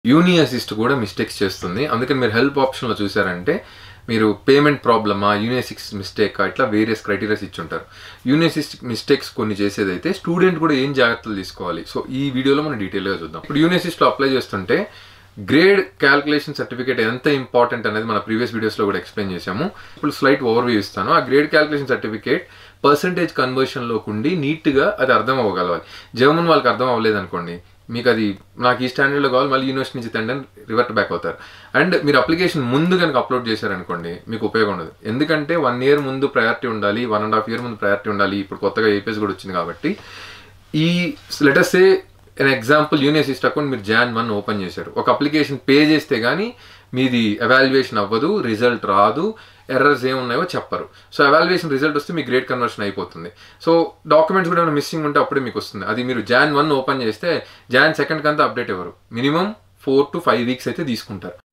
యూని assist కూడా mistakes చేస్తుంది అందుకని మీరు హెల్ప్ ఆప్షన్లో చూసారంటే మీరు పేమెంట్ ప్రాబ్లమా యూనిసిక్స్ మిస్టేక్ ఇట్లా వేరియస్ క్రైటీరియాస్ ఇచ్చుంటారు యూనిసిక్స్ మిస్టేక్స్ కొన్ని చేసేదైతే స్టూడెంట్ కూడా ఏం జాగ్రత్తలు తీసుకోవాలి సో ఈ వీడియోలో మనం డీటెయిల్గా చూద్దాం ఇప్పుడు యూనిసిస్ట్లో అప్లై చేస్తుంటే గ్రేడ్ క్యాల్కులేషన్ సర్టిఫికేట్ ఎంత ఇంపార్టెంట్ అనేది మన ప్రీవియస్ వీడియోస్లో కూడా ఎక్స్ప్లెయిన్ చేశాము ఇప్పుడు స్లైట్ ఓవర్వ్యూ ఇస్తాను ఆ గ్రేడ్ క్యాల్కులేషన్ సర్టిఫికేట్ పర్సంటేజ్ కన్వర్షన్లోకి ఉండి నీట్గా అది అర్థం అవ్వగలవాలి జర్మన్ వాళ్ళకి అర్థం అవ్వలేదు అనుకోండి మీకు అది నాకు ఈ స్టాండర్డ్లో కావాలి మళ్ళీ యూనివర్సిటీ నుంచి తండ్రి రివర్ట్ బ్యాక్ అవుతారు అండ్ మీరు అప్లికేషన్ ముందు కనుక అప్లోడ్ చేశారనుకోండి మీకు ఉపయోగం ఉండదు ఎందుకంటే వన్ ఇయర్ ముందు ప్రయారిటీ ఉండాలి వన్ అండ్ హాఫ్ ఇయర్ ముందు ప్రయారిటీ ఉండాలి ఇప్పుడు కొత్తగా ఏపీఎస్ కూడా వచ్చింది కాబట్టి ఈ లెటర్సే ఎన్ ఎగ్జాంపుల్ యూనివర్సిటీ అకౌంట్ మీరు జాన్ వన్ ఓపెన్ చేశారు ఒక అప్లికేషన్ పే చేస్తే కానీ మీది ఎవాల్యుయేషన్ అవ్వదు రిజల్ట్ రాదు ఎర్రర్స్ ఏమున్నాయో చెప్పరు సో ఎవాల్యుయేషన్ రిజల్ట్ వస్తే మీ గ్రేడ్ కన్వర్షన్ అయిపోతుంది సో డాక్యుమెంట్స్ కూడా ఏమైనా మిస్సింగ్ ఉంటే అప్పుడే మీకు వస్తుంది అది మీరు జాన్ వన్ ఓపెన్ చేస్తే జాన్ సెకండ్ కంతా అప్డేట్ ఇవ్వరు minimum four to five weeks అయితే తీసుకుంటారు